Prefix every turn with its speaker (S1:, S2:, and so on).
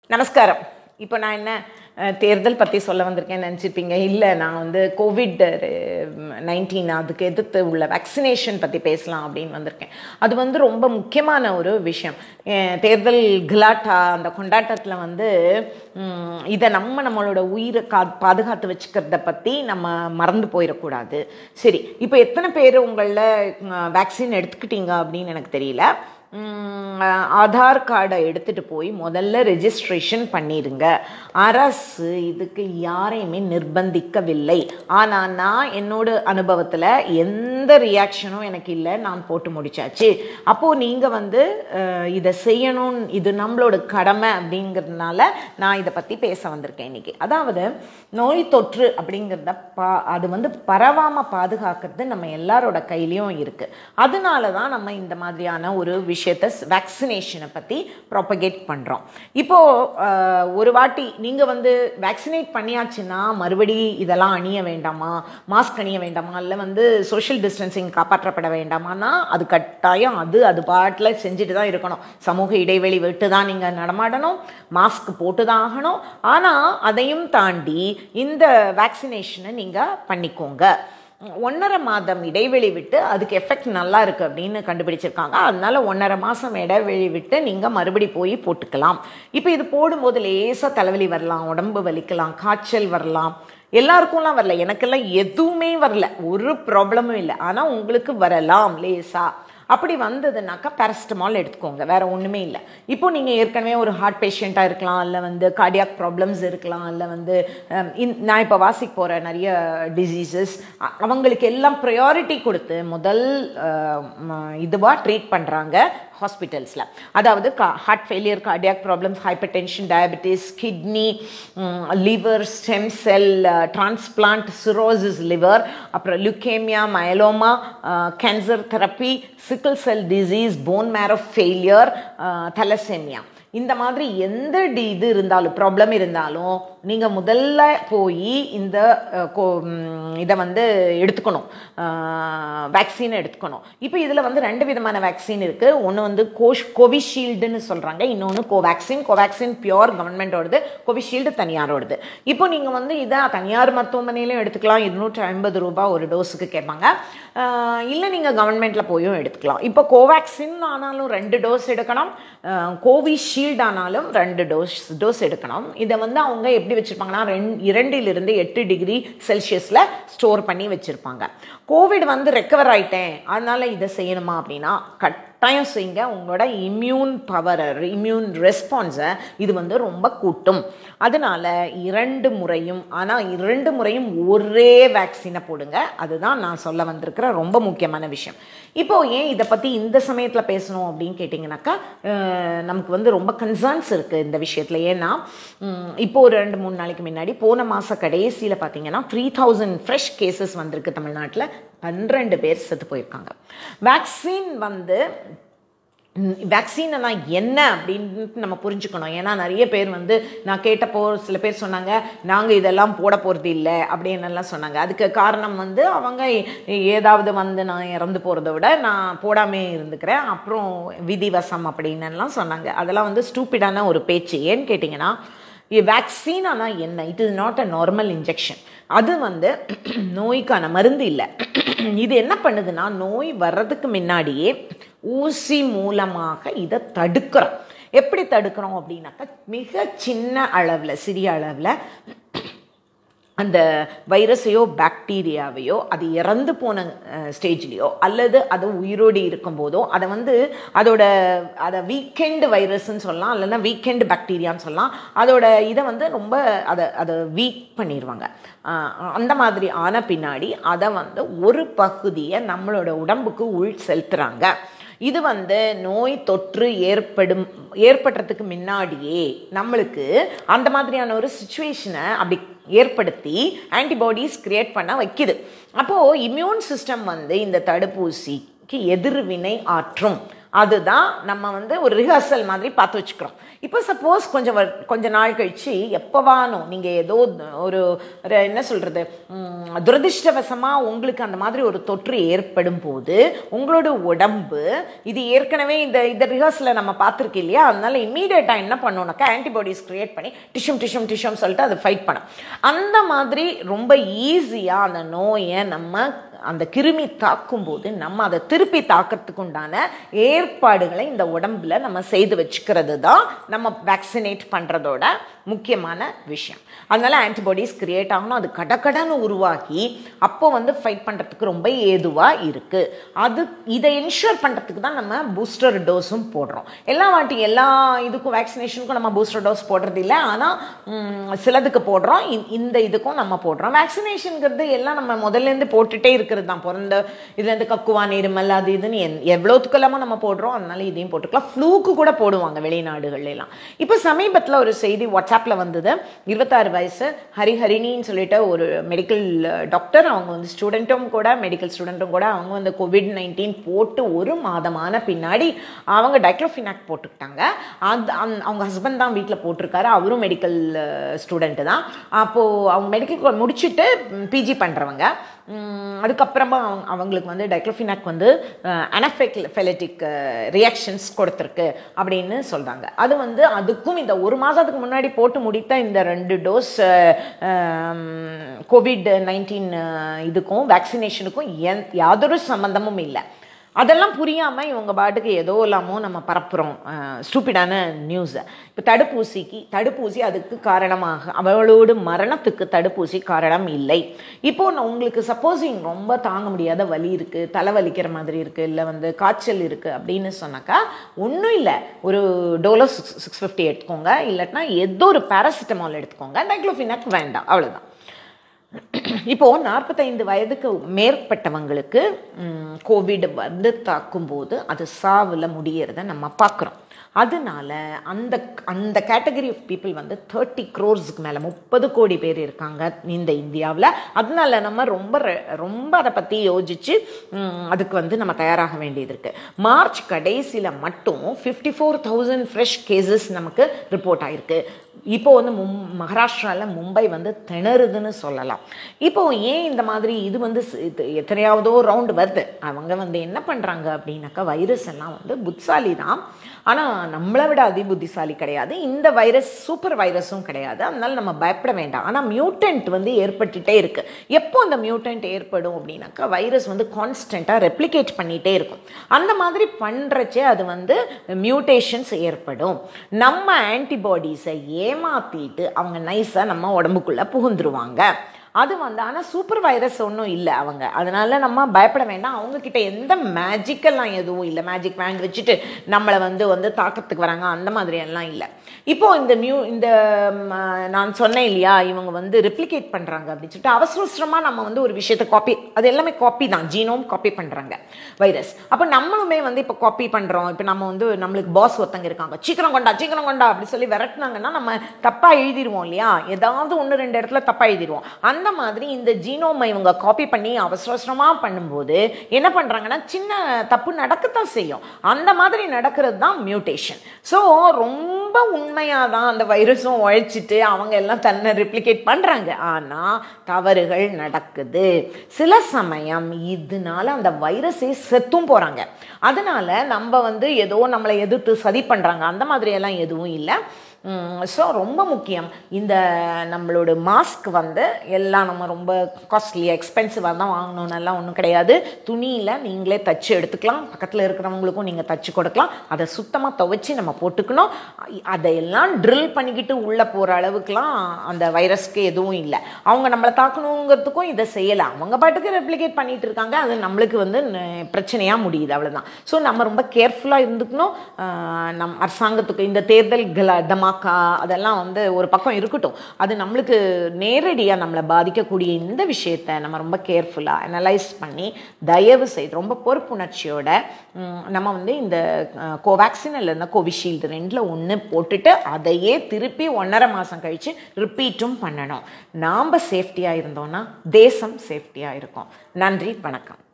S1: நமஸ்காரம் இப்போ நான் என்ன அஹ், தேர்தல் பற்றி சொல்ல வந்திருக்கேன்னு நினச்சிருப்பீங்க இல்லை நான் வந்து கோவிட் நைன்டீன் அதுக்கு எதிர்த்து உள்ள வேக்சினேஷன் பற்றி பேசலாம் அப்படின்னு வந்திருக்கேன் அது வந்து ரொம்ப முக்கியமான ஒரு விஷயம் அஹ், தேர்தல் கிலாட்டா அந்த கொண்டாட்டத்தில் வந்து ம், இதை நம்ம நம்மளோட உயிரை கா பாதுகாத்து வச்சுக்கிறத பற்றி நம்ம மறந்து போயிடக்கூடாது சரி இப்போ எத்தனை பேர் உங்களில் வேக்சின் எடுத்துக்கிட்டீங்க அப்படின்னு எனக்கு தெரியல உம், ஆதார் கார்டை எடுத்துகிட்டு போய் முதல்ல ரெஜிஸ்ட்ரேஷன் பண்ணிடுங்க அரசு இதுக்கு யாரையுமே நிர்பந்திக்கவில்லை ஆனால் நான் என்னோட அனுபவத்தில் எந்த ரியாக்ஷனும் எனக்கு இல்லை நான் போட்டு முடிச்சாச்சு அப்போது நீங்கள் வந்து அஹ், இதை செய்யணும் இது நம்மளோட கடமை அப்படிங்கிறதுனால நான் இதை பற்றி பேச வந்திருக்கேன் இன்னைக்கு அதாவது நோய் தொற்று அப்படிங்கிறத பா அது வந்து பரவாமல் பாதுகாக்கிறது நம்ம எல்லாரோட கையிலையும் இருக்குது அதனால தான் நம்ம இந்த மாதிரியான ஒரு விஷயத்தை வேக்சினேஷனை பற்றி ப்ராப்பகேட் பண்ணுறோம் இப்போது ஒரு வாட்டி நீங்கள் வந்து வேக்சினேட் பண்ணியாச்சுன்னா மறுபடி இதெல்லாம் அணிய வேண்டாமா மாஸ்க் அணிய வேண்டாமா இல்லை வந்து சோஷியல் டிஸ்டன்சிங் காப்பாற்றப்பட வேண்டாமான்னா அது கட்டாயம் அது அது பாட்டில் செஞ்சுட்டு தான் இருக்கணும் சமூக இடைவெளி விட்டு தான் நீங்கள் நடமாடணும் மாஸ்க் போட்டு தான் ஆகணும் ஆனால் அதையும் தாண்டி இந்த வேக்சினேஷனை நீங்கள் பண்ணிக்கோங்க ஒன்றரை மாதம் இடைவெளி விட்டு அதுக்கு எஃபெக்ட் நல்லா இருக்குது அப்படின்னு கண்டுபிடிச்சிருக்காங்க அதனால ஒன்றரை மாதம் இடைவெளி விட்டு நீங்கள் மறுபடி போய் போட்டுக்கலாம் இப்போ இது போடும்போது லேசாக தலைவலி வரலாம் உடம்பு வலிக்கலாம் காய்ச்சல் வரலாம் எல்லாருக்கும்லாம் வரல எனக்கெல்லாம் எதுவுமே வரல ஒரு ப்ராப்ளமும் இல்லை ஆனால் உங்களுக்கு வரலாம் லேசா அப்படி வந்ததுனாக்கா பேரஸ்டமால் எடுத்துக்கோங்க வேற ஒன்றுமே இல்லை இப்போ நீங்கள் ஏற்கனவே ஒரு ஹார்ட் பேஷண்ட்டாக இருக்கலாம் இல்லை வந்து கார்டியாக் ப்ராப்ளம்ஸ் இருக்கலாம் இல்லை வந்து ஹம், இந்- நான் இப்போ வாசிக்க போகிற நிறைய டிசீசஸ் அவங்களுக்கு எல்லாம் ப்ரையாரிட்டி கொடுத்து முதல் இதுவாக ட்ரீட் பண்ணுறாங்க ஹாஸ்பிட்டல்ஸில் அதாவது heart failure cardiac problems hypertension diabetes kidney liver stem cell transplant cirrhosis liver அப்புறம் leukaemia myeloma cancer therapy sickle cell disease bone marrow failure thalassaemia இந்த மாதிரி எந்த டி இது இருந்தாலும் ப்ராப்ளம் இருந்தாலும் நீங்கள் முதல்ல போய் இந்த அஹ், கோ- ம், இதை வந்து எடுத்துக்கணும் வேக்சினை எடுத்துக்கணும் இப்போ இதில் வந்து ரெண்டு விதமான வேக்சின் இருக்குது ஒன்று வந்து கோஷ் கோவிஷீல்டுன்னு சொல்கிறாங்க இன்னொன்று கோவேக்சின் கோவேக்சின் பியோர் கவர்மெண்ட்டோடது கோவிஷீல்டு தனியாரோடது இப்போ நீங்கள் வந்து இதை தனியார் மருத்துவமனையிலையும் எடுத்துக்கலாம் இருநூற்றி ஐம்பது ரூபாய் ஒரு டோஸுக்கு கேட்பாங்க ஆஹ் இல்லை நீங்கள் கவர்மெண்ட்டில் போயும் எடுத்துக்கலாம் இப்போ கோவேக்சின் ஆனாலும் ரெண்டு டோஸ் எடுக்கணும் ஆஹ் கோவிஷீல்டு ஆனாலும் ரெண்டு டோஸ் டோஸ் எடுக்கணும் இதை வந்து அவங்க எப்படி வச்சுருப்பாங்கன்னா ரெண் இரண்டிலிருந்து எட்டு டிகிரி செல்சியஸில் ஸ்டோர் பண்ணி வச்சுருப்பாங்க கோவிட் வந்து ரெக்கவர் ஆயிட்டேன் அதனால இதை செய்யணுமா அப்படின்னா கட்டாயம் செய்யுங்க உங்களோட இம்யூன் பவரை இம்யூன் ரெஸ்பான்ஸை இது வந்து ரொம்ப கூட்டும் அதனால இரண்டு முறையும் ஆனால் இரண்டு முறையும் ஒரே வேக்சினை போடுங்க அதுதான் நான் சொல்ல வந்திருக்கிற ரொம்ப முக்கியமான விஷயம் இப்போ ஏன் இதை பற்றி இந்த சமயத்தில் பேசணும் அப்படின்னு கேட்டிங்கனாக்கா அஹ், நமக்கு வந்து ரொம்ப கன்சர்ன்ஸ் இருக்குது இந்த விஷயத்தில் ஏன்னா உம், இப்போ ஒரு ரெண்டு மூணு நாளைக்கு முன்னாடி போன மாத கடைசியில் பார்த்தீங்கன்னா த்ரீ தௌசண்ட் ஃப்ரெஷ் கேசஸ் வந்திருக்கு தமிழ்நாட்டில் பன்னிரெண்டு பேர் செத்து போயிருக்காங்க வேக்சின் வந்து வேக்சின்னா என்ன அப்படின்னு நம்ம புரிஞ்சுக்கணும் ஏன்னா நிறைய பேர் வந்து நான் கேட்டப்போ சில பேர் சொன்னாங்க நாங்கள் இதெல்லாம் போட போகிறது இல்லை அப்படின்னு எல்லாம் சொன்னாங்க அதுக்கு காரணம் வந்து அவங்க ஏதாவது வந்து நான் இறந்து போகிறத விட நான் போடாமே இருந்துக்கிறேன் அப்புறம் விதிவசம் அப்படின்னு எல்லாம் சொன்னாங்க அதெல்லாம் வந்து ஸ்டூப்பிடான ஒரு பேச்சு ஏன்னு கேட்டிங்கன்னா வேக்சின் ஆனால் என்ன it is not a normal injection அது வந்து நோய்க்கான மருந்து இல்லை இது என்ன பண்ணுதுன்னா நோய் வர்றதுக்கு முன்னாடியே ஊசி மூலமாக இதை தடுக்கிறோம் எப்படி தடுக்கிறோம் அப்படின்னாக்கா மிக சின்ன அளவில் சிறிய அளவில் அந்த வைரஸையோ பாக்டீரியாவையோ அது இறந்து போன ஸ்டேஜ்லேயோ அல்லது அது உயிரோடு இருக்கும்போதோ அதை வந்து அதோட அதை வீக்கெண்டு வைரஸ்ன்னு சொல்லலாம் இல்லைன்னா வீக்கெண்டு பாக்டீரியான்னு சொல்லலாம் அதோட இதை வந்து ரொம்ப அதை அதை வீக் பண்ணிடுவாங்க ஆஹ் அந்த மாதிரி ஆன பின்னாடி அதை வந்து ஒரு பகுதியை நம்மளோட உடம்புக்கு உள் செலுத்துறாங்க இது வந்து நோய் தொற்று ஏற்படும் ஏற்படுறதுக்கு முன்னாடியே நம்மளுக்கு அந்த மாதிரியான ஒரு சுச்சுவேஷனை அப்படி ஏற்படுத்தி ஆன்டிபாடிஸ் கிரியேட் பண்ண வைக்குது அப்போது இம்யூன் சிஸ்டம் வந்து இந்த தடுப்பூசிக்கு எதிர்வினை ஆற்றும் அதுதான் நம்ம வந்து ஒரு ரிஹர்சல் மாதிரி பார்த்து வச்சுக்கிறோம் இப்போ சப்போஸ் கொஞ்சம் வரு- கொஞ்ச நாள் கழிச்சு எப்போவானோ நீங்கள் ஏதோ ஒரு ஒரு என்ன சொல்கிறது துரதிர்ஷ்டவசமாக உங்களுக்கு அந்த மாதிரி ஒரு தொற்று ஏற்படும் போது உங்களோட உடம்பு இது ஏற்கனவே இந்த இந்த ரிஹர்சலை நம்ம பார்த்துருக்கு இல்லையா அதனால இம்மீடியட்டாக என்ன பண்ணோம்னாக்கா ஆன்டிபாடிஸ் கிரியேட் பண்ணி டிஷ்யூம் டிஷ்யூம் டிஷ்யூம் சொல்லிட்டு அதை ஃபைட் பண்ணும் அந்த மாதிரி ரொம்ப ஈஸியாக அந்த நோயை நம்ம அந்த கிருமி தாக்கும்போது நம்ம அதை திருப்பி தாக்கிறதுக்கு உண்டான ஏற்பாடுகளை இந்த உடம்புல நம்ம செய்து வச்சுக்கிறது தான் நம்ம வேக்சினேட் பண்ணுறதோட முக்கியமான விஷயம் அதனால ஆன்டிபாடிஸ் கிரியேட் ஆகணும் அது கடகடன்னு உருவாகி அப்போ வந்து ஃபைட் பண்ணுறதுக்கு ரொம்ப ஏதுவாக இருக்குது அது இதை இன்ஷூர் பண்ணுறதுக்கு தான் நம்ம பூஸ்டர் டோஸும் போடுறோம் எல்லா வாட்டி எல்லா இதுக்கும் வேக்சினேஷனுக்கும் நம்ம பூஸ்டர் டோஸ் போடுறது இல்லை ஆனால் சிலதுக்கு போடுறோம் இ- இந்த இதுக்கும் நம்ம போடுறோம் வேக்சினேஷனுங்கிறது எல்லாம் நம்ம முதல்லேருந்து போட்டுட்டே இருக்கிறது தான் பிறந்த இதுலேருந்து கக்குவான் இருமல் அது இதுன்னு என் எவ்வளோத்துக்கு இல்லாமல் நம்ம போடுறோம் அதனால இதையும் போட்டுக்கலாம் ஃப்ளூக்கு கூட போடுவாங்க வெளிநாடுகள்ல எல்லாம் இப்போ சமீபத்தில் ஒரு செய்தி வாட்ஸ்அப்பில் வந்தது இருபத்தாறு வயசு ஹரிஹரிணின்னு சொல்லிட்டு ஒரு மெடிக்கல் டாக்டர் அவங்க வந்து ஸ்டூடெண்ட்டும் கூட மெடிக்கல் ஸ்டூடெண்ட்டும் கூட அவங்க வந்து கோவிட் நைன்டீன் போட்டு ஒரு மாதமான பின்னாடி அவங்க டைக்ளோஃபினாக் போட்டுக்கிட்டாங்க அது அந்த- அவங்க ஹஸ்பண்ட் தான் வீட்டில் போட்டிருக்காரு அவரும் மெடிக்கல் ஸ்டூடெண்ட்டு தான் அப்போது அவங்க மெடிக்கல் முடிச்சுட்டு பிஜி பண்ணுறவங்க அதுக்கப்புறமா அவங்க அவங்களுக்கு வந்து டைக்ளோஃபினாக் வந்து அனஃபெக்லெட்டிக் ரியாக்ஷன்ஸ் கொடுத்துருக்கு அப்படின்னு சொல்கிறாங்க அது வந்து அதுக்கும் இந்த ஒரு மாதத்துக்கு முன்னாடி போட்டு முடித்த இந்த ரெண்டு டோஸ் கோவிட் நைன்டீன் இதுக்கும் வேக்சினேஷனுக்கும் எந் யாதொரு சம்மந்தமும் இல்லை அதெல்லாம் புரியாமல் இவங்க பாட்டுக்கு ஏதோ இல்லாமோ நம்ம பரப்புகிறோம் ஸ்டூப்பிடான நியூஸை இப்போ தடுப்பூசிக்கு தடுப்பூசி அதுக்கு காரணமாக அவளோட மரணத்துக்கு தடுப்பூசி காரணம் இல்லை இப்போ நான் உங்களுக்கு சப்போஸிங் ரொம்ப தாங்க முடியாத வலி இருக்குது தலைவலிக்கிற மாதிரி இருக்குது இல்லை வந்து காய்ச்சல் இருக்குது அப்படின்னு சொன்னாக்கா ஒன்றும் இல்லை ஒரு டோலோ சிக்ஸ் சிக்ஸ் ஃபிஃப்டி எடுத்துக்கோங்க இல்லாட்டினா ஏதோ ஒரு பேராசிட்டமால் எடுத்துக்கோங்க டைக்ளோஃபினாக் வேண்டாம் அவ்வளவுதான் இப்போ நாற்பத்தைந்து வயதுக்கு மேற்பட்டவங்களுக்கு ம், கோவிட் வந்து தாக்கும்போது அது சாவில் முடியறத நம்ம பார்க்குறோம் அதனால அந்த அந்த கேட்டகரி ஆஃப் பீப்புள் வந்து தேர்ட்டி க்ரோர்ஸுக்கு மேலே முப்பது கோடி பேர் இருக்காங்க இந்த இந்தியாவில் அதனால நம்ம ரொம்ப ரெ- ரொம்ப அதை பற்றி யோசிச்சு ம், அதுக்கு வந்து நம்ம தயாராக வேண்டியது இருக்கு மார்ச் கடைசியில் மட்டும் fifty four thousand fresh cases நமக்கு ரிப்போர்ட் ஆயிருக்கு இப்போ வந்து மும் மகாராஷ்டிராவில் மும்பை வந்து திணறுதுன்னு சொல்லலாம் இப்போ ஏன் இந்த மாதிரி இது வந்து சி- இது எத்தனையாவதோ ரவுண்டு வருது அவங்க வந்து என்ன பண்ணுறாங்க அப்படின்னாக்கா வைரஸ் எல்லாம் வந்து புத்திசாலி தான் ஆனால் நம்மளை விட அதி புத்திசாலி கிடையாது இந்த வைரஸ் சூப்பர் வைரஸும் கிடையாது அதனால நம்ம பயப்பட வேண்டாம் ஆனால் மியூட்டன்ட் வந்து ஏற்பட்டுட்டே இருக்கு எப்போ அந்த மியூட்டன்ட் ஏற்படும் அப்படின்னாக்கா வைரஸ் வந்து கான்ஸ்டண்ட்டாக ரெப்ளிகேட் பண்ணிகிட்டே இருக்கும் அந்த மாதிரி பண்ணுறச்சே அது வந்து மியூட்டேஷன்ஸ் ஏற்படும் நம்ம ஆன்டிபாடிஸை ஏமாத்திட்டு அவங்க நைஸாக நம்ம உடம்புக்குள்ளே புகுந்துருவாங்க அது வந்து ஆனால் சூப்பர் வைரஸ் ஒன்றும் இல்லை அவங்க அதனால நம்ம பயப்பட வேண்டாம் அவங்க கிட்ட எந்த மேஜிக்கெல்லாம் எதுவும் இல்லை மேஜிக் வேண்ட் வச்சுட்டு நம்மளை வந்து வந்து தாக்கத்துக்கு வராங்க அந்த மாதிரி எல்லாம் இல்லை இப்போ இந்த நியூ இந்த ம், நான் சொன்னேன் இல்லையா இவங்க வந்து ரெப்ளிகேட் பண்ணுறாங்க அப்படின்னு சொல்லிட்டு அவசர அவசரமாக நம்ம வந்து ஒரு விஷயத்தை காப்பி அது எல்லாமே காப்பி தான் ஜீனோம் காப்பி பண்ணுறாங்க வைரஸ் அப்போ நம்மளுமே வந்து இப்போ காப்பி பண்ணுறோம் இப்போ நம்ம வந்து நம்மளுக்கு பாஸ் ஒருத்தங்க இருக்காங்க சீக்கிரம் கொண்டா சீக்கிரம் கொண்டா அப்படி சொல்லி விரட்டுனாங்கன்னா நம்ம தப்பாக எழுதிருவோம் இல்லையா ஏதாவது ஒன்று ரெண்டு இடத்துல தப்பாக எழுதிருவோம் அந்த மாதிரி இந்த ஜீனோமை இவங்க காப்பி பண்ணி அவசர அவசரமாக பண்ணும்போது என்ன பண்ணுறாங்கன்னா சின்ன தப்பு நடக்கத்தான் செய்யும் அந்த மாதிரி நடக்கிறது தான் மியூட்டேஷன் ஸோ ரொம்ப உண்மையாக தான் அந்த வைரஸும் உழைச்சிட்டு அவங்க எல்லாம் தன்னை ரிப்ளிகேட் பண்ணுறாங்க ஆனால் தவறுகள் நடக்குது சில சமயம் இதனால அந்த வைரஸே செத்தும் போகிறாங்க அதனால நம்ம வந்து ஏதோ நம்மளை எதிர்த்து சதி பண்ணுறாங்க அந்த மாதிரி எல்லாம் எதுவும் இல்லை ஸோ ரொம்ப முக்கியம் இந்த நம்மளோட மாஸ்க் வந்து எல்லாம் நம்ம ரொம்ப காஸ்ட்லியாக எக்ஸ்பென்சிவாக தான் வாங்கணும்னெல்லாம் ஒன்றும் கிடையாது துணியில் நீங்களே தச்சு எடுத்துக்கலாம் பக்கத்தில் இருக்கிறவங்களுக்கும் நீங்கள் தச்சு கொடுக்கலாம் அதை சுத்தமாக துவைச்சி நம்ம போட்டுக்கணும் அதையெல்லாம் ட்ரில் பண்ணிக்கிட்டு உள்ளே போகிற அளவுக்குலாம் அந்த வைரஸ்க்கு எதுவும் இல்லை அவங்க நம்மளை தாக்கணுங்கிறதுக்கும் இதை செய்யலை அவங்க பாட்டுக்கு ரெப்ளிகேட் பண்ணிட்டு இருக்காங்க அது நம்மளுக்கு வந்து ந- பிரச்சனையாக முடியுது அவ்வளவுதான் ஸோ நம்ம ரொம்ப கேர்ஃபுல்லாக இருந்துக்கணும் ஆஹ் நம் அரசாங்கத்துக்கு இந்த தேர்தல்கள் தமாக்கா அதெல்லாம் வந்து ஒரு பக்கம் இருக்கட்டும் அது நம்மளுக்கு நேரடியாக நம்மளை பாதிக்கக்கூடிய இந்த விஷயத்தை நம்ம ரொம்ப கேர்ஃபுல்லாக அனலைஸ் பண்ணி தயவு செய்து ரொம்ப பொறுப்புணர்ச்சியோட ம், நம்ம வந்து இந்த கோவேக்சின் இல்லைன்னா கோவிஷீல்டு ரெண்டில் ஒன்று போட்டுட்டு அதையே திருப்பி ஒன்றரை மாதம் கழித்து ரிப்பீட்டும் பண்ணணும் நாம் சேஃப்டியாக இருந்தோம்னா தேசம் சேஃப்டியாக இருக்கும் நன்றி வணக்கம்